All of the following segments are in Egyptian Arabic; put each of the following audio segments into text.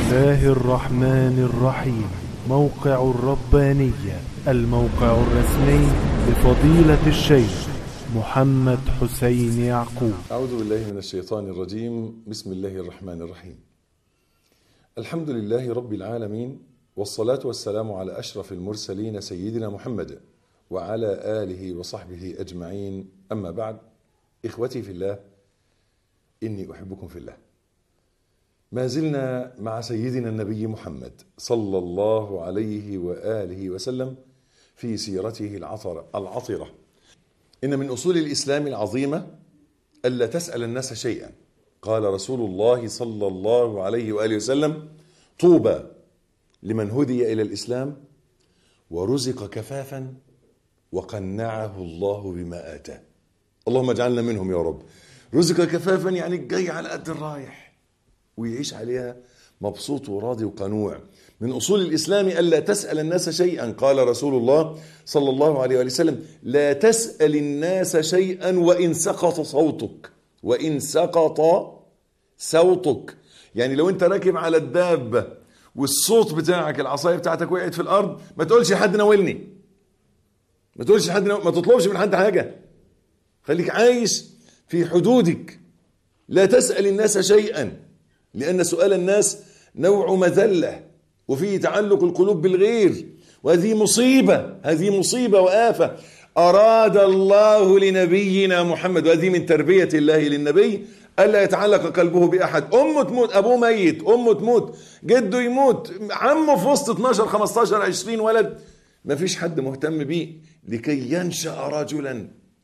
الله الرحمن الرحيم موقع الربانية الموقع الرسمي لفضيلة الشيخ محمد حسين يعقوب أعوذ بالله من الشيطان الرجيم بسم الله الرحمن الرحيم الحمد لله رب العالمين والصلاة والسلام على أشرف المرسلين سيدنا محمد وعلى آله وصحبه أجمعين أما بعد إخوتي في الله إني أحبكم في الله ما زلنا مع سيدنا النبي محمد صلى الله عليه وآله وسلم في سيرته العطرة العطرة إن من أصول الإسلام العظيمة ألا تسأل الناس شيئا قال رسول الله صلى الله عليه وآله وسلم طوبى لمن هدي إلى الإسلام ورزق كفافا وقنعه الله بما آتاه اللهم اجعلنا منهم يا رب رزق كفافا يعني جاي على قد الرايح ويعيش عليها مبسوط وراضي وقنوع من أصول الإسلام ألا تسأل الناس شيئا قال رسول الله صلى الله عليه وسلم لا تسأل الناس شيئا وإن سقط صوتك وإن سقط صوتك يعني لو أنت راكب على الدابة والصوت بتاعك العصاية بتاعتك وقعت في الأرض ما تقولش حد ناولني ما تقولش حد ناولني. ما تطلبش من حد حاجة خليك عايش في حدودك لا تسأل الناس شيئا لأن سؤال الناس نوع مذلة وفيه تعلق القلوب بالغير وهذه مصيبة هذه مصيبة وآفة أراد الله لنبينا محمد وهذه من تربية الله للنبي ألا يتعلق قلبه بأحد أمه تموت أبوه ميت أمه تموت جده يموت عمه في وسط 12 15 20 ولد ما فيش حد مهتم بيه لكي ينشأ رجلا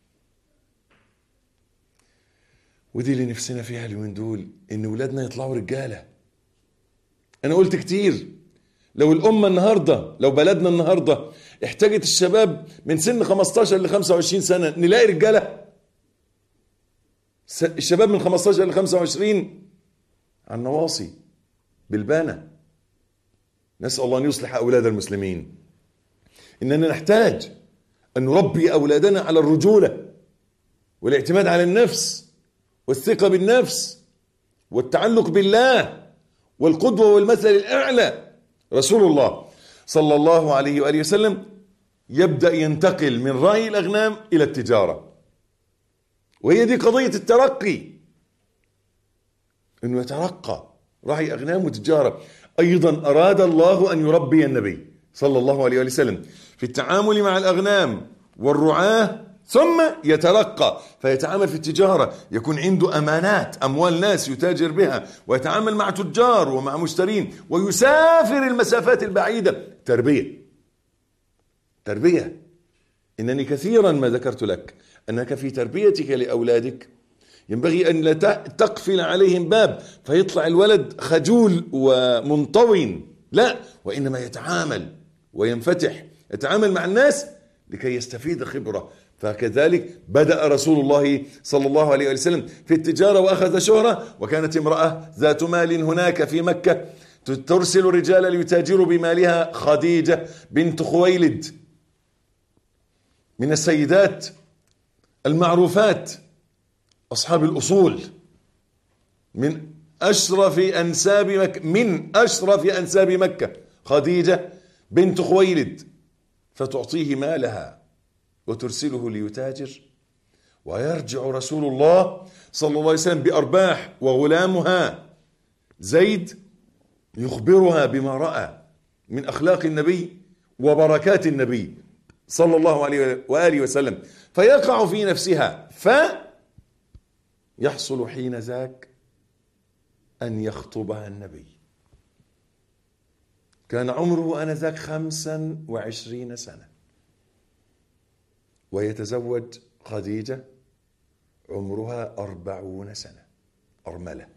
ودي اللي نفسنا فيها اليومين دول ان ولادنا يطلعوا رجاله انا قلت كتير لو الامه النهارده لو بلدنا النهارده احتاجت الشباب من سن 15 ل 25 سنه نلاقي رجاله الشباب من 15 ل 25 على النواصي بالبانه نسال الله ان يصلح اولاد المسلمين اننا نحتاج ان نربي اولادنا على الرجوله والاعتماد على النفس والثقة بالنفس والتعلق بالله والقدوة والمثل الأعلى رسول الله صلى الله عليه وآله وسلم يبدأ ينتقل من رأي الأغنام إلى التجارة وهي دي قضية الترقي أنه يترقى رأي أغنام وتجارة أيضا أراد الله أن يربي النبي صلى الله عليه وآله وسلم في التعامل مع الأغنام والرعاه ثم يترقى فيتعامل في التجارة يكون عنده أمانات أموال ناس يتاجر بها ويتعامل مع تجار ومع مشترين ويسافر المسافات البعيدة تربية تربية إنني كثيرا ما ذكرت لك أنك في تربيتك لأولادك ينبغي أن لا تقفل عليهم باب فيطلع الولد خجول ومنطوي لا وإنما يتعامل وينفتح يتعامل مع الناس لكي يستفيد خبرة فكذلك بدأ رسول الله صلى الله عليه وسلم في التجارة وأخذ شهرة وكانت امرأة ذات مال هناك في مكة ترسل رجال ليتاجروا بمالها خديجة بنت خويلد من السيدات المعروفات أصحاب الأصول من أشرف أنساب مكة من أشرف أنساب مكة خديجة بنت خويلد فتعطيه مالها وترسله ليتاجر ويرجع رسول الله صلى الله عليه وسلم بأرباح وغلامها زيد يخبرها بما رأى من أخلاق النبي وبركات النبي صلى الله عليه وآله وسلم فيقع في نفسها فيحصل حين ذاك أن يخطبها النبي كان عمره آنذاك خمسا وعشرين سنة ويتزوج خديجة عمرها أربعون سنة أرملة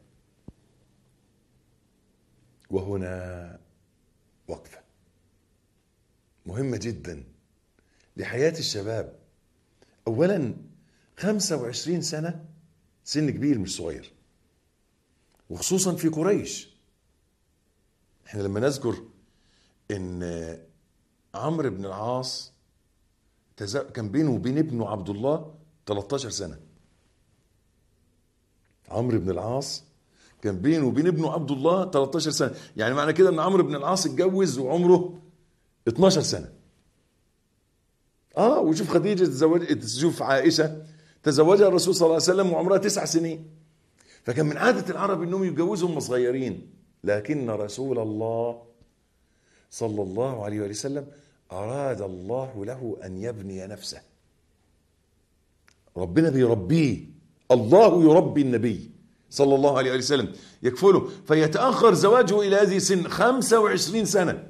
وهنا وقفة مهمة جدا لحياة الشباب أولا خمسة وعشرين سنة سن كبير مش صغير وخصوصا في قريش احنا لما نذكر ان عمرو بن العاص كان بينه وبين ابنه عبد الله 13 سنة عمرو بن العاص كان بينه وبين ابنه عبد الله 13 سنه يعني معنى كده ان عمرو بن العاص اتجوز وعمره 12 سنه اه وشوف خديجه تزوج شوف عائشه تزوجها الرسول صلى الله عليه وسلم وعمرها تسع سنين فكان من عاده العرب انهم يتجوزوا هم صغيرين لكن رسول الله صلى الله عليه وسلم اراد الله له ان يبني نفسه ربنا بيربيه الله يربي النبي صلى الله عليه وسلم يكفله فيتأخر زواجه إلى هذه السن 25 سنة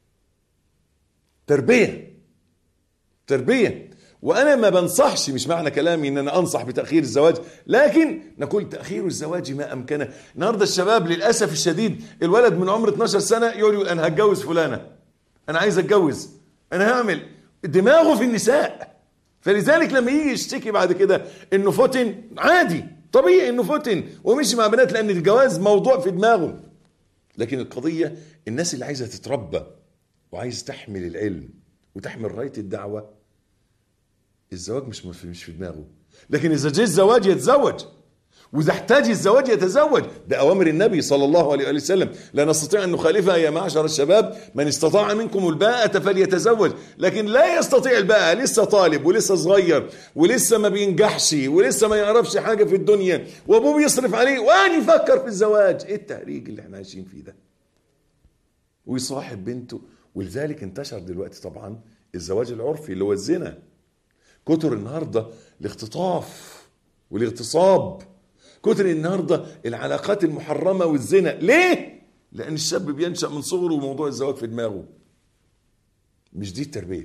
تربية تربية وأنا ما بنصحش مش معنى كلامي إن أنا أنصح بتأخير الزواج لكن نقول تأخير الزواج ما أمكنه النهاردة الشباب للأسف الشديد الولد من عمر 12 سنة يقول أنا هتجوز فلانة أنا عايز أتجوز أنا هعمل دماغه في النساء فلذلك لما يجي يشتكي بعد كده انه فتن عادي طبيعي انه فتن ومشي مع بنات لان الجواز موضوع في دماغه لكن القضيه الناس اللي عايزه تتربى وعايز تحمل العلم وتحمل رايه الدعوه الزواج مش مش في دماغه لكن اذا جه الزواج يتزوج واذا احتاج الزواج يتزوج ده اوامر النبي صلى الله عليه وسلم لا نستطيع ان نخالفها يا معشر الشباب من استطاع منكم الباءة فليتزوج لكن لا يستطيع الباءة لسه طالب ولسه صغير ولسه ما بينجحش ولسه ما يعرفش حاجه في الدنيا وابوه بيصرف عليه وان يفكر في الزواج ايه التهريج اللي احنا عايشين فيه ده ويصاحب بنته ولذلك انتشر دلوقتي طبعا الزواج العرفي اللي هو الزنا كتر النهارده الاختطاف والاغتصاب كتر النهارده العلاقات المحرمه والزنا ليه لان الشاب بينشا من صغره وموضوع الزواج في دماغه مش دي التربيه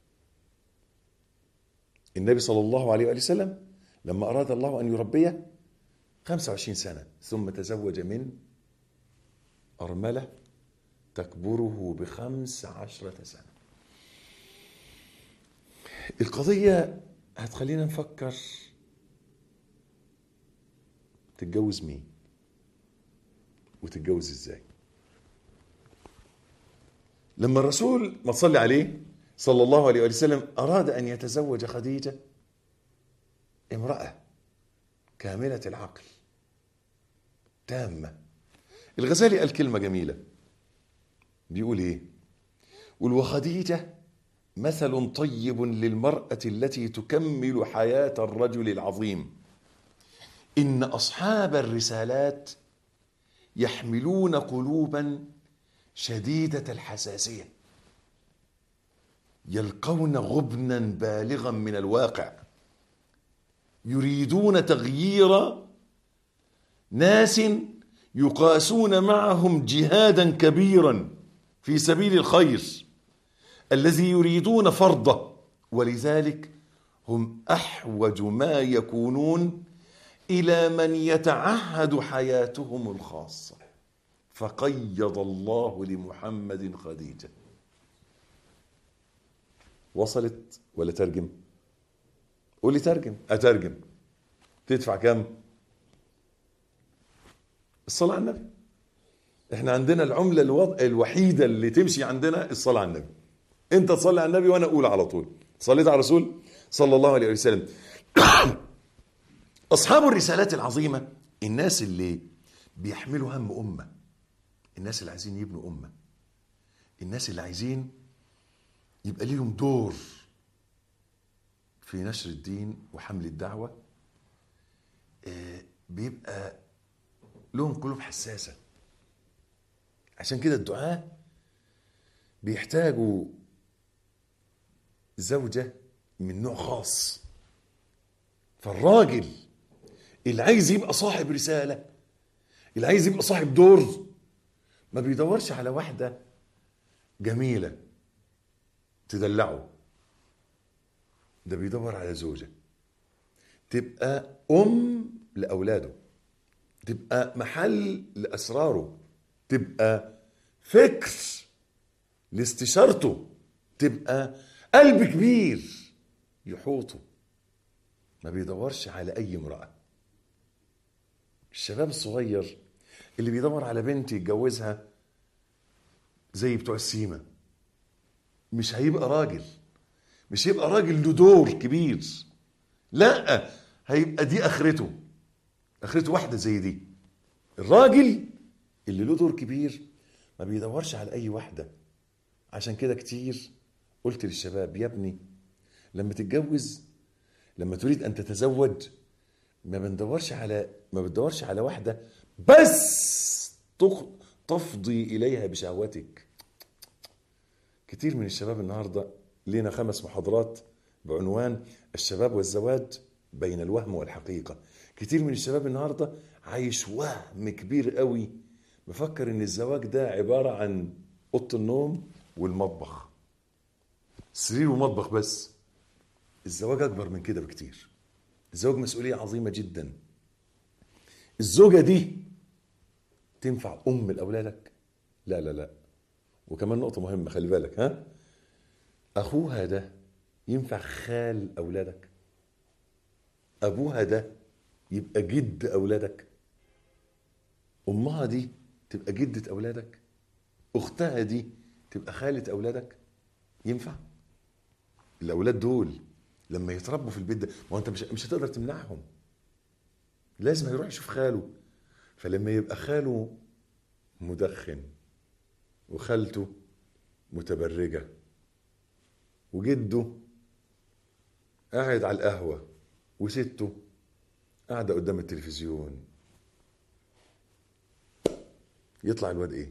النبي صلى الله عليه وآله وسلم لما أراد الله أن يربيه 25 سنة ثم تزوج من أرملة تكبره بخمس عشرة سنة القضية هتخلينا نفكر تتجوز مين وتتجوز ازاي لما الرسول ما تصلي عليه صلى الله عليه وسلم أراد أن يتزوج خديجة امرأة كاملة العقل تامة الغزالي قال كلمة جميلة بيقول ايه يقول وخديجة مثل طيب للمرأة التي تكمل حياة الرجل العظيم إن أصحاب الرسالات يحملون قلوبا شديدة الحساسية يلقون غبنا بالغا من الواقع يريدون تغيير ناس يقاسون معهم جهادا كبيرا في سبيل الخير الذي يريدون فرضه ولذلك هم احوج ما يكونون الى من يتعهد حياتهم الخاصه فقيض الله لمحمد خديجه وصلت ولا ترجم قول لي ترجم اترجم تدفع كام الصلاه على النبي احنا عندنا العمله الوضع الوحيده اللي تمشي عندنا الصلاه على النبي انت تصلي على النبي وانا اقول على طول صليت على الرسول صلى الله عليه وسلم اصحاب الرسالات العظيمه الناس اللي بيحملوا هم امه الناس اللي عايزين يبنوا امه الناس اللي عايزين يبقى ليهم دور في نشر الدين وحمل الدعوه آه، بيبقى لهم قلوب حساسه عشان كده الدعاء بيحتاجوا زوجة من نوع خاص فالراجل اللي عايز يبقى صاحب رسالة اللي عايز يبقى صاحب دور ما بيدورش على واحدة جميلة تدلعه ده بيدور على زوجة تبقى أم لأولاده تبقى محل لأسراره تبقى فكر لاستشارته تبقى قلب كبير يحوطه ما بيدورش على اي امراه الشباب الصغير اللي بيدور على بنت يتجوزها زي بتوع السيما مش هيبقى راجل مش هيبقى راجل له دور كبير لا هيبقى دي اخرته اخرته واحده زي دي الراجل اللي له دور كبير ما بيدورش على اي واحده عشان كده كتير قلت للشباب يا ابني لما تتجوز لما تريد ان تتزوج ما بندورش على ما بتدورش على واحده بس تخ- تفضي اليها بشهوتك كتير من الشباب النهارده لينا خمس محاضرات بعنوان الشباب والزواج بين الوهم والحقيقه كتير من الشباب النهارده عايش وهم كبير قوي مفكر ان الزواج ده عباره عن اوضه النوم والمطبخ سرير ومطبخ بس الزواج اكبر من كده بكتير الزواج مسؤوليه عظيمه جدا الزوجه دي تنفع ام لاولادك لا لا لا وكمان نقطه مهمه خلي بالك ها اخوها ده ينفع خال اولادك ابوها ده يبقى جد اولادك امها دي تبقى جده اولادك اختها دي تبقى خاله اولادك ينفع الاولاد دول لما يتربوا في البيت ده ما هو انت مش مش هتقدر تمنعهم لازم هيروح يشوف خاله فلما يبقى خاله مدخن وخالته متبرجه وجده قاعد على القهوه وسته قاعده قدام التلفزيون يطلع الواد ايه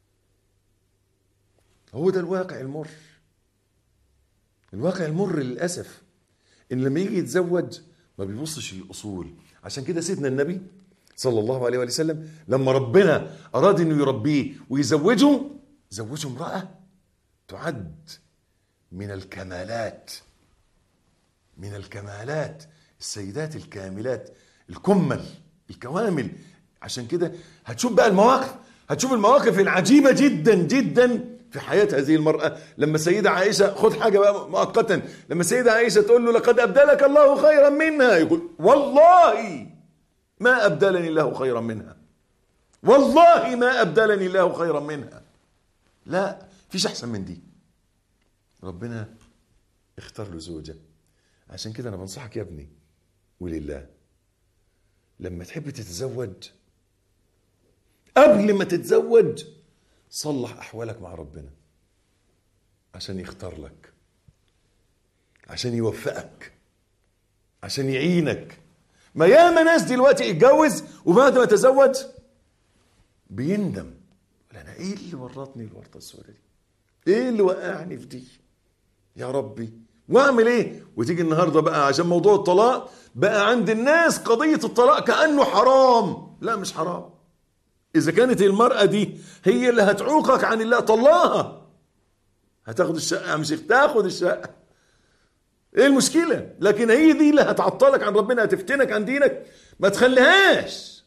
هو ده الواقع المر الواقع المر للاسف ان لما يجي يتزوج ما بيبصش للاصول عشان كده سيدنا النبي صلى الله عليه وآله وسلم لما ربنا اراد انه يربيه ويزوجه زوجه امراه تعد من الكمالات من الكمالات السيدات الكاملات الكمل الكوامل عشان كده هتشوف بقى المواقف هتشوف المواقف العجيبة جدا جدا في حياة هذه المرأة لما سيدة عائشة خد حاجة بقى مؤقتا لما سيدة عائشة تقول له لقد أبدلك الله خيرا منها يقول والله ما أبدلني الله خيرا منها والله ما أبدلني الله خيرا منها لا فيش أحسن من دي ربنا اختار له زوجة عشان كده أنا بنصحك يا ابني ولله لما تحب تتزوج قبل ما تتزوج صلح احوالك مع ربنا عشان يختار لك عشان يوفقك عشان يعينك ما ياما ناس دلوقتي يتجوز وبعد ما تزوج بيندم يقول انا ايه اللي ورطني الورطه السوداء دي ايه اللي وقعني في دي يا ربي واعمل ايه وتيجي النهارده بقى عشان موضوع الطلاق بقى عند الناس قضيه الطلاق كانه حرام لا مش حرام اذا كانت المراه دي هي اللي هتعوقك عن الله طلقها هتاخد الشقه يا مش تاخد الشقه ايه المشكله لكن هي دي اللي هتعطلك عن ربنا هتفتنك عن دينك ما تخليهاش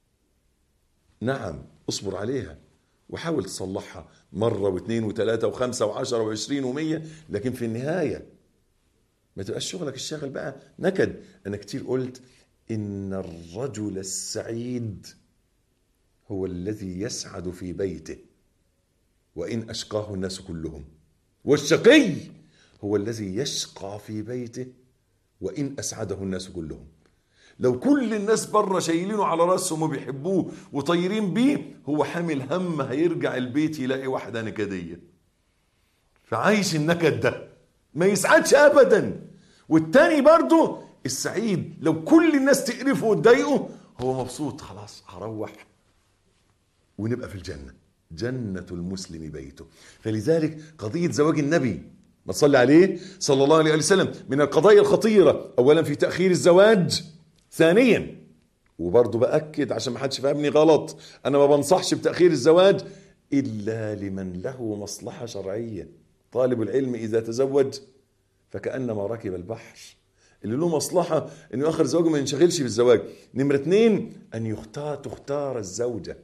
نعم اصبر عليها وحاول تصلحها مرة واثنين وثلاثة وخمسة وعشرة وعشرين ومية لكن في النهاية ما تبقاش شغلك الشاغل بقى نكد أنا كتير قلت إن الرجل السعيد هو الذي يسعد في بيته وإن أشقاه الناس كلهم والشقي هو الذي يشقى في بيته وإن أسعده الناس كلهم لو كل الناس بره شايلينه على راسهم وبيحبوه وطايرين بيه هو حامل هم هيرجع البيت يلاقي واحده نكديه فعايش النكد ده ما يسعدش ابدا والتاني برضه السعيد لو كل الناس تقرفه وتضايقه هو مبسوط خلاص هروح ونبقى في الجنه جنة المسلم بيته فلذلك قضية زواج النبي ما تصلي عليه صلى الله عليه وسلم من القضايا الخطيرة أولا في تأخير الزواج ثانيا وبرضه باكد عشان ما حدش فهمني غلط انا ما بنصحش بتاخير الزواج الا لمن له مصلحه شرعيه طالب العلم اذا تزوج فكانما ركب البحر اللي له مصلحه انه ياخر زواجه ما ينشغلش بالزواج نمره اثنين ان يختار تختار الزوجه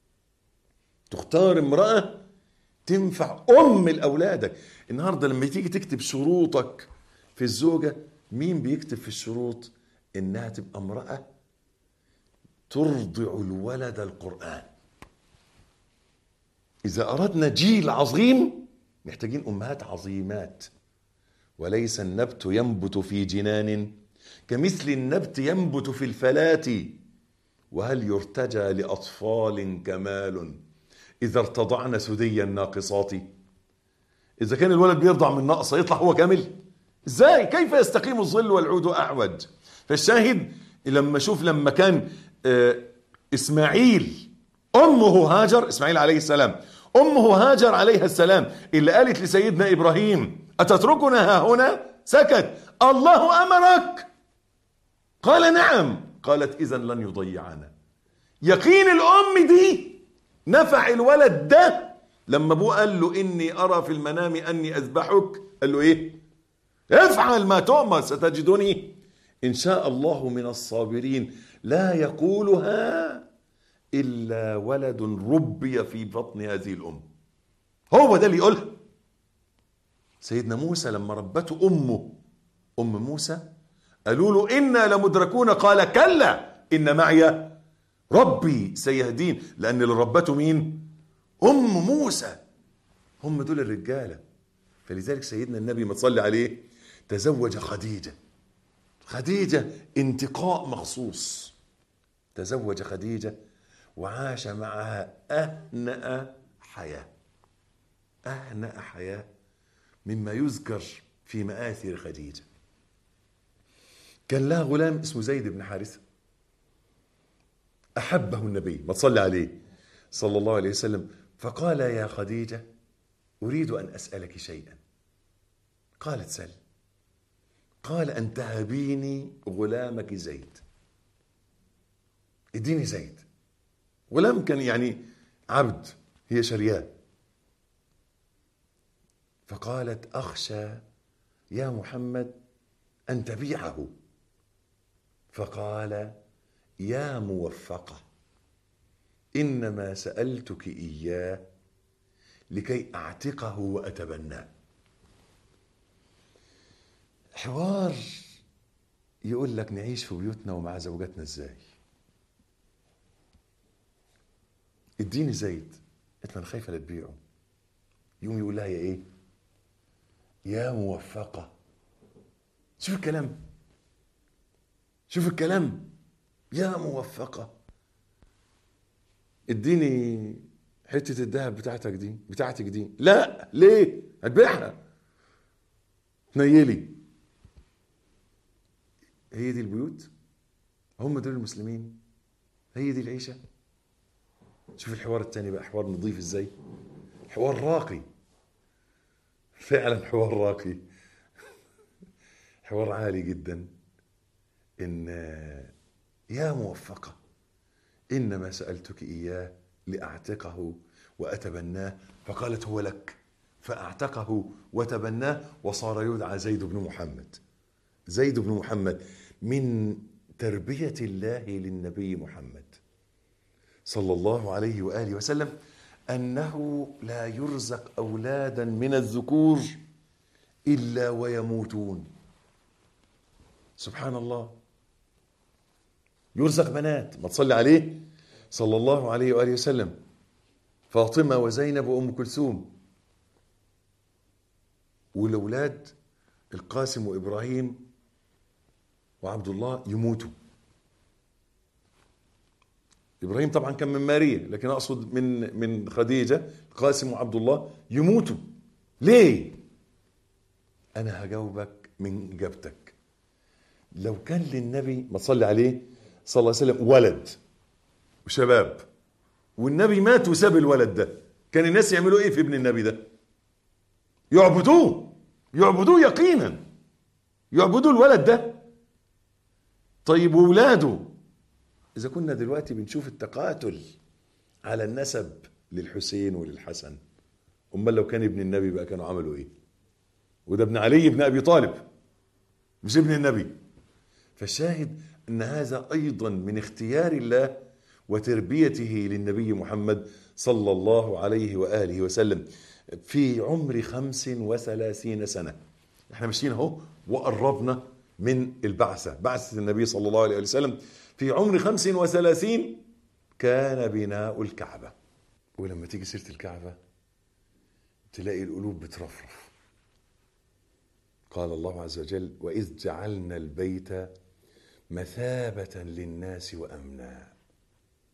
تختار امراه تنفع ام لاولادك النهارده لما تيجي تكتب شروطك في الزوجه مين بيكتب في الشروط انها تبقى امراه ترضع الولد القران اذا اردنا جيل عظيم محتاجين امهات عظيمات وليس النبت ينبت في جنان كمثل النبت ينبت في الفلاه وهل يرتجى لأطفال كمال إذا ارتضعن سدي الناقصات إذا كان الولد بيرضع من نقصة يطلع هو كامل إزاي كيف يستقيم الظل والعود أعوج فالشاهد لما شوف لما كان آه، إسماعيل أمه هاجر إسماعيل عليه السلام أمه هاجر عليها السلام اللي قالت لسيدنا إبراهيم أتتركنا ها هنا سكت الله أمرك قال نعم قالت إذا لن يضيعنا يقين الأم دي نفع الولد ده لما ابوه قال له إني أرى في المنام أني أذبحك قال له إيه افعل ما تؤمر ستجدني إن شاء الله من الصابرين لا يقولها إلا ولد ربي في بطن هذه الأم هو ده اللي يقولها سيدنا موسى لما ربته أمه أم موسى قالوا له إنا لمدركون قال كلا إن معي ربي سيهدين لأن اللي ربته مين أم موسى هم دول الرجالة فلذلك سيدنا النبي ما تصلي عليه تزوج خديجة خديجة انتقاء مخصوص تزوج خديجة وعاش معها أهنأ حياة أهنأ حياة مما يذكر في مآثر خديجة كان لها غلام اسمه زيد بن حارثة أحبه النبي ما تصلي عليه صلى الله عليه وسلم فقال يا خديجة أريد أن أسألك شيئا قالت سل قال أن تهبيني غلامك زيد اديني زيد غلام كان يعني عبد هي شريان فقالت أخشى يا محمد أن تبيعه فقال يا موفقة إنما سألتك إياه لكي أعتقه وأتبناه حوار يقول لك نعيش في بيوتنا ومع زوجاتنا ازاي اديني زيد قلت له انا خايفه لا تبيعه يقوم يقول لها يا ايه يا موفقه شوف الكلام شوف الكلام يا موفقه اديني حته الذهب بتاعتك دي بتاعتك دي لا ليه هتبيعها تنيلي هي دي البيوت هم دول المسلمين هي دي العيشه شوف الحوار الثاني بقى حوار نظيف ازاي حوار راقي فعلا حوار راقي حوار عالي جدا ان يا موفقه انما سالتك اياه لاعتقه واتبناه فقالت هو لك فاعتقه وتبناه وصار يدعى زيد بن محمد زيد بن محمد من تربيه الله للنبي محمد صلى الله عليه واله وسلم انه لا يرزق اولادا من الذكور الا ويموتون سبحان الله يرزق بنات ما تصلي عليه صلى الله عليه واله وسلم فاطمه وزينب وام كلثوم والاولاد القاسم وابراهيم وعبد الله يموتوا ابراهيم طبعا كان من ماريا لكن اقصد من من خديجه القاسم وعبد الله يموتوا ليه انا هجاوبك من اجابتك لو كان للنبي ما تصلي عليه صلى الله عليه وسلم ولد وشباب والنبي مات وساب الولد ده كان الناس يعملوا ايه في ابن النبي ده يعبدوه يعبدوه يقينا يعبدوا الولد ده طيب وولاده إذا كنا دلوقتي بنشوف التقاتل على النسب للحسين وللحسن أمال لو كان ابن النبي بقى كانوا عملوا إيه وده ابن علي بن أبي طالب مش ابن النبي فالشاهد أن هذا أيضا من اختيار الله وتربيته للنبي محمد صلى الله عليه وآله وسلم في عمر خمس وثلاثين سنة احنا ماشيين اهو وقربنا من البعثة بعثة النبي صلى الله عليه وسلم في عمر خمس وثلاثين كان بناء الكعبة ولما تيجي سيرة الكعبة تلاقي القلوب بترفرف قال الله عز وجل وإذ جعلنا البيت مثابة للناس وأمنا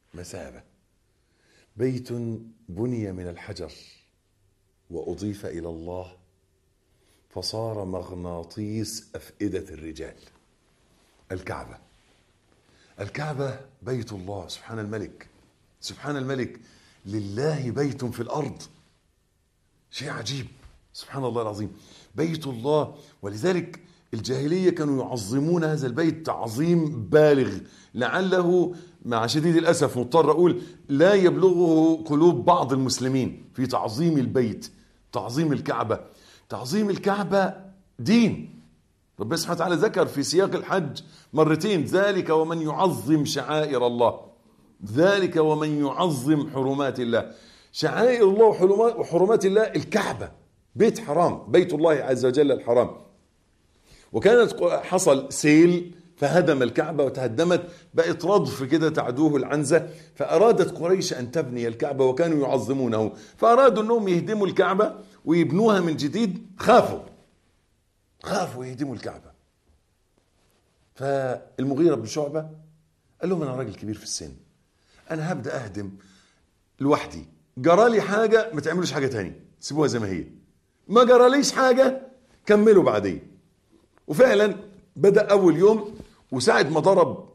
مثابة بيت بني من الحجر وأضيف إلى الله فصار مغناطيس أفئدة الرجال الكعبة الكعبة بيت الله سبحان الملك سبحان الملك لله بيت في الأرض شيء عجيب سبحان الله العظيم بيت الله ولذلك الجاهلية كانوا يعظمون هذا البيت تعظيم بالغ لعله مع شديد الأسف مضطر أقول لا يبلغه قلوب بعض المسلمين في تعظيم البيت تعظيم الكعبة تعظيم الكعبة دين ربنا سبحانه وتعالى ذكر في سياق الحج مرتين ذلك ومن يعظم شعائر الله ذلك ومن يعظم حرمات الله شعائر الله وحرمات الله الكعبة بيت حرام بيت الله عز وجل الحرام وكانت حصل سيل فهدم الكعبة وتهدمت بقت رضف كده تعدوه العنزة فأرادت قريش أن تبني الكعبة وكانوا يعظمونه فأرادوا أنهم يهدموا الكعبة ويبنوها من جديد خافوا خافوا يهدموا الكعبة فالمغيرة بن شعبة قال لهم أنا راجل كبير في السن أنا هبدأ أهدم لوحدي جرالي حاجة ما تعملوش حاجة تانية سيبوها زي ما هي ما جراليش حاجة كملوا بعدين وفعلا بدأ أول يوم وساعة ما ضرب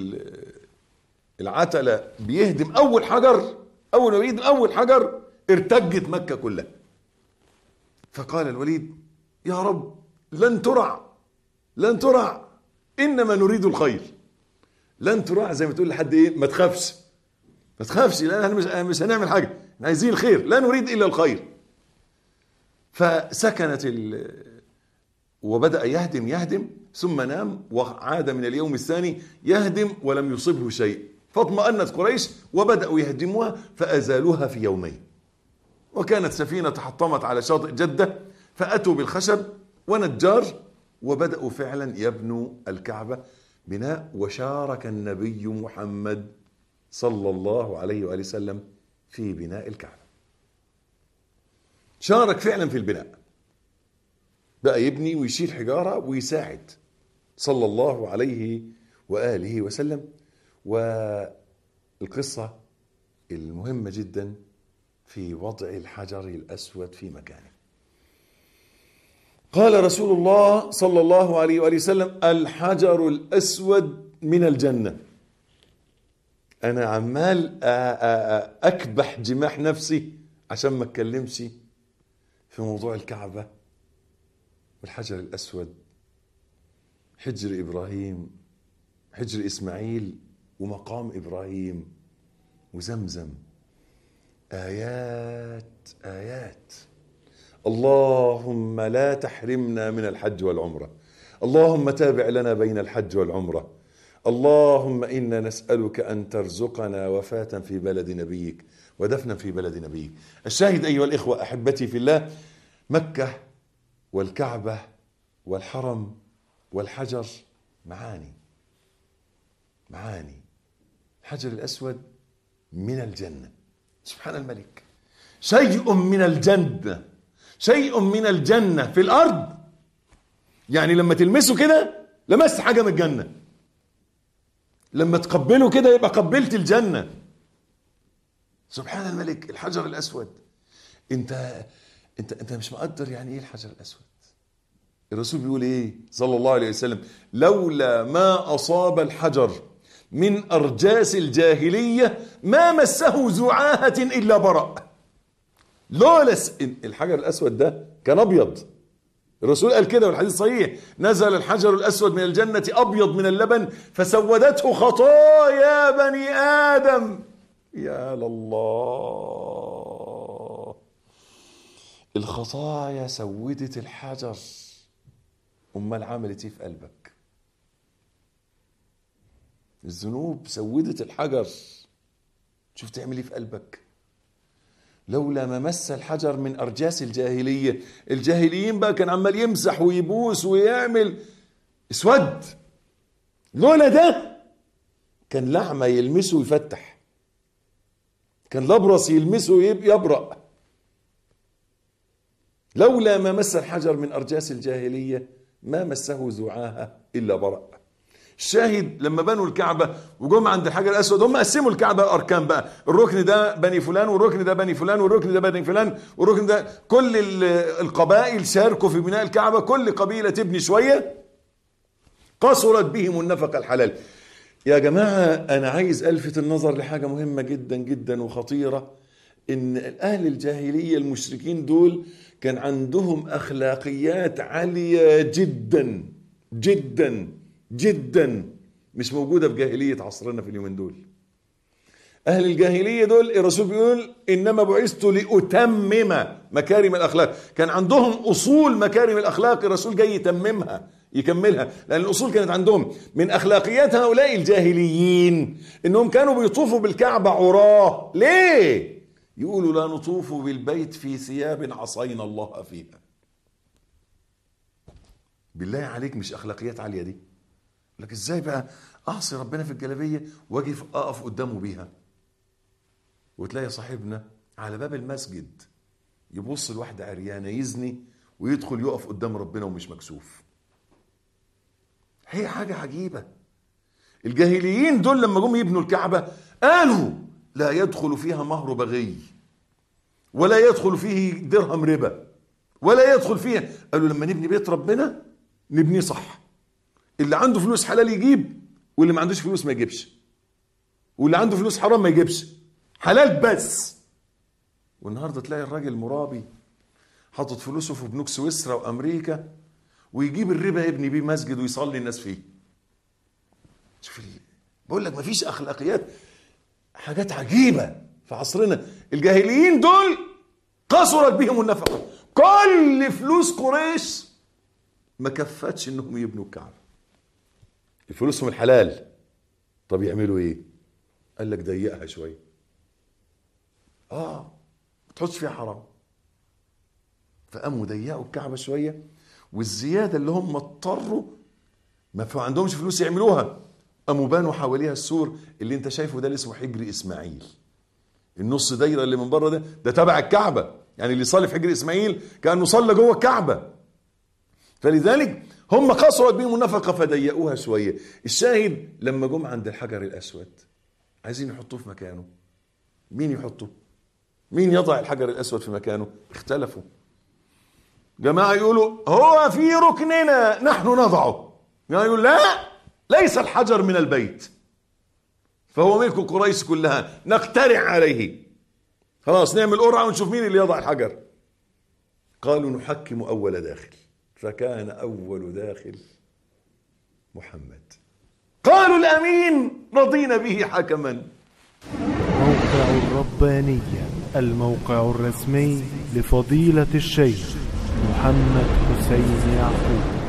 العتلة بيهدم أول حجر أول ما بيهدم أول حجر ارتجت مكة كلها فقال الوليد يا رب لن ترع لن ترع إنما نريد الخير لن ترع زي ما تقول لحد إيه ما تخافش ما تخافش لا احنا مش, مش هنعمل حاجة احنا عايزين الخير لا نريد إلا الخير فسكنت ال وبدأ يهدم يهدم ثم نام وعاد من اليوم الثاني يهدم ولم يصبه شيء فاطمأنت قريش وبدأوا يهدموها فأزالوها في يومين وكانت سفينة تحطمت على شاطئ جدة فأتوا بالخشب ونجار وبدأوا فعلا يبنوا الكعبة بناء وشارك النبي محمد صلى الله عليه وآله وسلم في بناء الكعبة شارك فعلا في البناء بقى يبني ويشيل حجارة ويساعد صلى الله عليه وآله وسلم والقصة المهمة جدا في وضع الحجر الأسود في مكانه قال رسول الله صلى الله عليه وآله وسلم الحجر الأسود من الجنة أنا عمال أكبح جماح نفسي عشان ما أتكلمش في موضوع الكعبة والحجر الأسود حجر إبراهيم حجر إسماعيل ومقام إبراهيم وزمزم آيات آيات اللهم لا تحرمنا من الحج والعمرة اللهم تابع لنا بين الحج والعمرة اللهم إنا نسألك أن ترزقنا وفاة في بلد نبيك ودفنا في بلد نبيك الشاهد أيها الإخوة أحبتي في الله مكة والكعبة والحرم والحجر معاني معاني الحجر الأسود من الجنة سبحان الملك شيء من الجنة شيء من الجنة في الأرض يعني لما تلمسه كده لمست حاجة من الجنة لما تقبله كده يبقى قبلت الجنة سبحان الملك الحجر الأسود انت انت انت مش مقدر يعني ايه الحجر الأسود الرسول بيقول ايه صلى الله عليه وسلم لولا ما أصاب الحجر من أرجاس الجاهلية ما مسه زعاهة إلا برأ لولا الحجر الأسود ده كان أبيض الرسول قال كده والحديث صحيح نزل الحجر الأسود من الجنة أبيض من اللبن فسودته خطايا بني آدم يا لله الخطايا سودت الحجر امال عملت ايه في قلبك الذنوب سودت الحجر شوف تعمل ايه في قلبك لولا ما مس الحجر من ارجاس الجاهليه الجاهليين بقى كان عمال يمسح ويبوس ويعمل اسود لولا ده كان لعمه يلمسه ويفتح كان الابرص يلمسه يبرأ لولا ما مس الحجر من ارجاس الجاهليه ما مسه زعاها الا برأ الشاهد لما بنوا الكعبة وجم عند الحجر الأسود هم قسموا الكعبة الأركان بقى الركن ده بني فلان والركن ده بني فلان والركن ده بني فلان والركن ده كل ال- القبائل شاركوا في بناء الكعبة كل قبيلة تبني شوية قصرت بهم النفقة الحلال يا جماعة أنا عايز ألفت النظر لحاجة مهمة جدا جدا وخطيرة إن أهل الجاهلية المشركين دول كان عندهم أخلاقيات عالية جدا جدا جدا مش موجودة في جاهلية عصرنا في اليومين دول أهل الجاهلية دول الرسول بيقول إنما بعثت لأتمم مكارم الأخلاق كان عندهم أصول مكارم الأخلاق الرسول جاي يتممها يكملها لأن الأصول كانت عندهم من أخلاقيات هؤلاء الجاهليين إنهم كانوا بيطوفوا بالكعبة عراه ليه؟ يقولوا لا نطوف بالبيت في ثياب عصينا الله فيها بالله عليك مش أخلاقيات عالية دي لك إزاي بقى أعصي ربنا في الجلابية وأجي أقف قدامه بيها وتلاقي صاحبنا على باب المسجد يبص لواحدة عريانة يزني ويدخل يقف قدام ربنا ومش مكسوف هي حاجة عجيبة الجاهليين دول لما جم يبنوا الكعبة قالوا لا يدخل فيها مهر بغي ولا يدخل فيه درهم ربا ولا يدخل فيها قالوا لما نبني بيت ربنا نبنيه صح اللي عنده فلوس حلال يجيب واللي ما عندوش فلوس ما يجيبش واللي عنده فلوس حرام ما يجيبش حلال بس والنهارده تلاقي الراجل مرابي حاطط فلوسه في بنوك سويسرا وامريكا ويجيب الربا يبني بيه مسجد ويصلي الناس فيه شوف ال... بقول لك مفيش اخلاقيات حاجات عجيبه في عصرنا الجاهليين دول قصرت بهم النفقه كل فلوس قريش ما كفتش انهم يبنوا الكعبه فلوسهم الحلال طب يعملوا ايه قال لك ضيقها شويه اه ما تحطش فيها حرام فقاموا ضيقوا الكعبه شويه والزياده اللي هم اضطروا ما في عندهمش فلوس يعملوها قاموا بانوا حواليها السور اللي انت شايفه ده اللي اسمه حجر اسماعيل النص دايره اللي من بره ده ده تبع الكعبه يعني اللي يصلي في حجر اسماعيل كانه صلى جوه الكعبه فلذلك هم قصرت بهم النفقه فضيقوها شويه الشاهد لما جم عند الحجر الاسود عايزين يحطوه في مكانه مين يحطه مين يضع الحجر الاسود في مكانه اختلفوا جماعه يقولوا هو في ركننا نحن نضعه جماعه يقول لا ليس الحجر من البيت فهو ملك قريش كلها نقترع عليه خلاص نعمل قرعه ونشوف مين اللي يضع الحجر قالوا نحكم اول داخل فكان اول داخل محمد قالوا الامين رضينا به حكما موقع الربانية الموقع الرسمي لفضيلة الشيخ محمد حسين يعقوب